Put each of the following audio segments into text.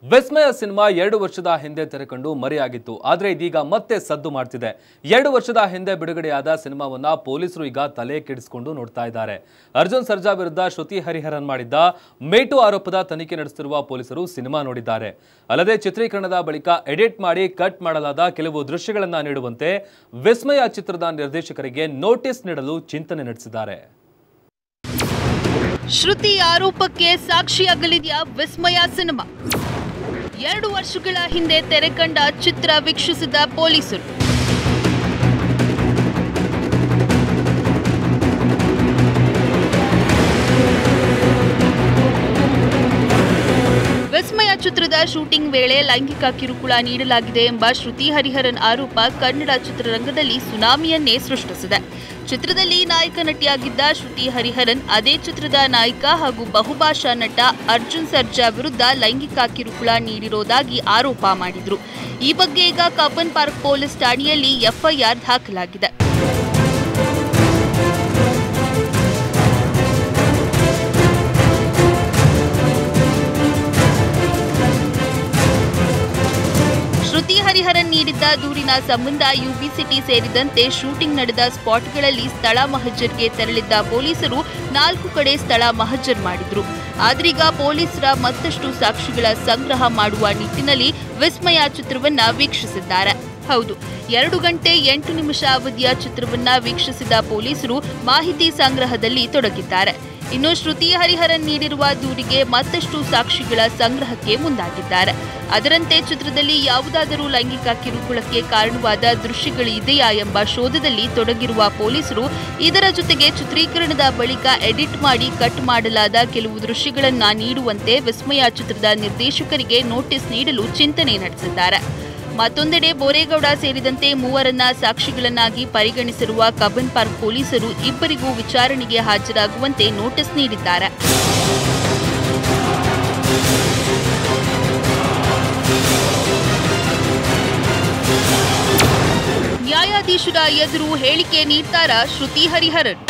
ವಿಸ್ಮಯ cinema ಎರಡು ವರ್ಷದ ಹಿಂದೆ ತೆರೆಕೊಂಡು ಮರೆಯಾಗಿತ್ತು ಆದರೆ ಇದೀಗ ಮತ್ತೆ ಸದ್ದು ಮಾಡ್ತಿದೆ ಎರಡು ವರ್ಷದ ಹಿಂದೆ ಬಿಡುಗಡೆಯಾದ ಸಿನಿಮಾವನ್ನ ಪೊಲೀಸರು ಈಗ ತಲೆ ಕೆಡಿಸಿಕೊಂಡು ನೋಡ್ತಾ ಇದ್ದಾರೆ ಅರ್ಜುನ್ ಸರ್ಜಾ ವಿರುದ್ಧ ಶ್ರುತಿ ಹರಿಹರನ್ ಮಾಡಿದ್ದ ಮೇಟು ಆರೋಪದ ತನಿಖೆ ನಡೆಸುತ್ತಿರುವ ಪೊಲೀಸರು ಸಿನಿಮಾ ನೋಡಿದ್ದಾರೆ ಅಲ್ಲದೆ ಚಿತ್ರೀಕರಣದ ಬಳಿಕ ಎಡಿಟ್ ಮಾಡಿ ಕಟ್ ಮಾಡಲಾದ ಕೆಲವು ದೃಶ್ಯಗಳನ್ನ ನೀಡುವಂತೆ ವಿಸ್ಮಯ ಚಿತ್ರದ ನಿರ್ದೇಶಕರಿಗೆ ನೋಟಿಸ್ ನೀಡಲು ಚಿಂತನೆ ನಡೆಸಿದ್ದಾರೆ ಶ್ರುತಿ ಆರೋಪಕ್ಕೆ ಸಾಕ್ಷಿಯಾಗಲಿದೆಯಾ ವಿಸ್ಮಯ ಸಿನಿಮಾ ಎರಡು ವರ್ಷಗಳ ಹಿಂದೆ ತೆರೆ ಕಂಡ ಚಿತ್ರ ವೀಕ್ಷಿಸಿದ ಪೊಲೀಸರು ವಿಸ್ಮಯ ಚಿತ್ರದ ಶೂಟಿಂಗ್ ವೇಳೆ ಲೈಂಗಿಕ ಕಿರುಕುಳ ನೀಡಲಾಗಿದೆ ಎಂಬ ಶ್ರುತಿ ಹರಿಹರನ್ ಆರೋಪ ಕನ್ನಡ ಚಿತ್ರರಂಗದಲ್ಲಿ ಸುನಾಮಿಯನ್ನೇ ಸೃಷ್ಟಿಸಿದೆ ಚಿತ್ರದಲ್ಲಿ ನಾಯಕ ನಟಿಯಾಗಿದ್ದ ಶ್ರುತಿ ಹರಿಹರನ್ ಅದೇ ಚಿತ್ರದ ನಾಯಕ ಹಾಗೂ ಬಹುಭಾಷಾ ನಟ ಅರ್ಜುನ್ ಸರ್ಜಾ ವಿರುದ್ಧ ಲೈಂಗಿಕ ಕಿರುಕುಳ ನೀಡಿರೋದಾಗಿ ಆರೋಪ ಮಾಡಿದ್ರು ಈ ಬಗ್ಗೆ ಈಗ ಕಬ್ಬನ್ ಪಾರ್ಕ್ ಪೊಲೀಸ್ ಠಾಣೆಯಲ್ಲಿ ಎಫ್ಐಆರ್ ದಾಖಲಾಗಿದೆ ಶ್ರುತಿ ಹರಿಹರನ್ ನೀಡಿದ್ದ ದೂರಿನ ಸಂಬಂಧ ಯುಬಿ ಸಿಟಿ ಸೇರಿದಂತೆ ಶೂಟಿಂಗ್ ನಡೆದ ಸ್ಪಾಟ್ಗಳಲ್ಲಿ ಸ್ಥಳ ಮಹಜರ್ಗೆ ತೆರಳಿದ್ದ ಪೊಲೀಸರು ನಾಲ್ಕು ಕಡೆ ಸ್ಥಳ ಮಹಜರ್ ಮಾಡಿದ್ರು ಆದ್ರೀಗ ಪೊಲೀಸರ ಮತ್ತಷ್ಟು ಸಾಕ್ಷಿಗಳ ಸಂಗ್ರಹ ಮಾಡುವ ನಿಟ್ಟಿನಲ್ಲಿ ವಿಸ್ಮಯ ಚಿತ್ರವನ್ನ ವೀಕ್ಷಿಸಿದ್ದಾರೆ ಹೌದು ಎರಡು ಗಂಟೆ ಎಂಟು ನಿಮಿಷ ಅವಧಿಯ ಚಿತ್ರವನ್ನ ವೀಕ್ಷಿಸಿದ ಪೊಲೀಸರು ಮಾಹಿತಿ ಸಂಗ್ರಹದಲ್ಲಿ ತೊಡಗಿದ್ದಾರೆ ಇನ್ನು ಶ್ರುತಿ ಹರಿಹರನ್ ನೀಡಿರುವ ದೂರಿಗೆ ಮತ್ತಷ್ಟು ಸಾಕ್ಷಿಗಳ ಸಂಗ್ರಹಕ್ಕೆ ಮುಂದಾಗಿದ್ದಾರೆ ಅದರಂತೆ ಚಿತ್ರದಲ್ಲಿ ಯಾವುದಾದರೂ ಲೈಂಗಿಕ ಕಿರುಕುಳಕ್ಕೆ ಕಾರಣವಾದ ದೃಶ್ಯಗಳು ಇದೆಯಾ ಎಂಬ ಶೋಧದಲ್ಲಿ ತೊಡಗಿರುವ ಪೊಲೀಸರು ಇದರ ಜೊತೆಗೆ ಚಿತ್ರೀಕರಣದ ಬಳಿಕ ಎಡಿಟ್ ಮಾಡಿ ಕಟ್ ಮಾಡಲಾದ ಕೆಲವು ದೃಶ್ಯಗಳನ್ನ ನೀಡುವಂತೆ ವಿಸ್ಮಯ ಚಿತ್ರದ ನಿರ್ದೇಶಕರಿಗೆ ನೋಟಿಸ್ ನೀಡಲು ಚಿಂತನೆ ನಡೆಸಿದ್ದಾರೆ ಮತ್ತೊಂದೆಡೆ ಬೋರೇಗೌಡ ಸೇರಿದಂತೆ ಮೂವರನ್ನ ಸಾಕ್ಷಿಗಳನ್ನಾಗಿ ಪರಿಗಣಿಸಿರುವ ಕಬ್ಬನ್ ಪಾರ್ಕ್ ಪೊಲೀಸರು ಇಬ್ಬರಿಗೂ ವಿಚಾರಣೆಗೆ ಹಾಜರಾಗುವಂತೆ ನೋಟಿಸ್ ನೀಡಿದ್ದಾರೆ ನ್ಯಾಯಾಧೀಶರ ಎದುರು ಹೇಳಿಕೆ ನೀಡ್ತಾರಾ ಶ್ರುತಿ ಹರಿಹರನ್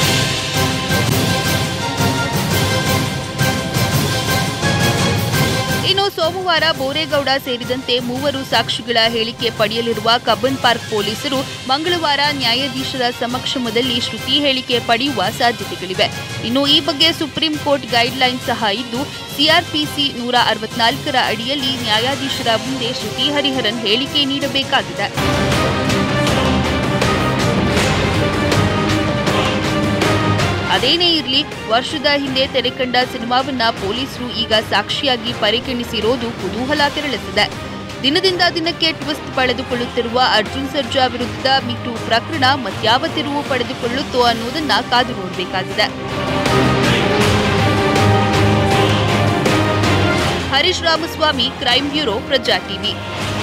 ಇನ್ನು ಸೋಮವಾರ ಬೋರೇಗೌಡ ಸೇರಿದಂತೆ ಮೂವರು ಸಾಕ್ಷಿಗಳ ಹೇಳಿಕೆ ಪಡೆಯಲಿರುವ ಕಬ್ಬನ್ ಪಾರ್ಕ್ ಪೊಲೀಸರು ಮಂಗಳವಾರ ನ್ಯಾಯಾಧೀಶರ ಸಮಕ್ಷಮದಲ್ಲಿ ಶ್ರುತಿ ಹೇಳಿಕೆ ಪಡೆಯುವ ಸಾಧ್ಯತೆಗಳಿವೆ ಇನ್ನು ಈ ಬಗ್ಗೆ ಸುಪ್ರೀಂ ಕೋರ್ಟ್ ಗೈಡ್ಲೈನ್ ಸಹ ಇದ್ದು ಸಿಆರ್ಪಿಸಿ ನೂರ ಅರವತ್ನಾಲ್ಕರ ಅಡಿಯಲ್ಲಿ ನ್ಯಾಯಾಧೀಶರ ಮುಂದೆ ಶ್ರುತಿ ಹರಿಹರನ್ ಹೇಳಿಕೆ ನೀಡಬೇಕಾಗಿದೆ ಅದೇನೇ ಇರಲಿ ವರ್ಷದ ಹಿಂದೆ ತೆರೆಕಂಡ ಸಿನಿಮಾವನ್ನ ಪೊಲೀಸರು ಈಗ ಸಾಕ್ಷಿಯಾಗಿ ಪರಿಗಣಿಸಿರೋದು ಕುತೂಹಲ ಕೆರಳಿಸಿದೆ ದಿನದಿಂದ ದಿನಕ್ಕೆ ಟ್ವಿಸ್ಟ್ ಪಡೆದುಕೊಳ್ಳುತ್ತಿರುವ ಅರ್ಜುನ್ ಸರ್ಜಾ ವಿರುದ್ಧದ ಮಿಟು ಪ್ರಕರಣ ಮತ್ಯಾವ ತಿರುವು ಪಡೆದುಕೊಳ್ಳುತ್ತೋ ಅನ್ನೋದನ್ನ ಕಾದು ನೋಡಬೇಕಾಗಿದೆ Harish Ramaswamy crime bureau Praja TV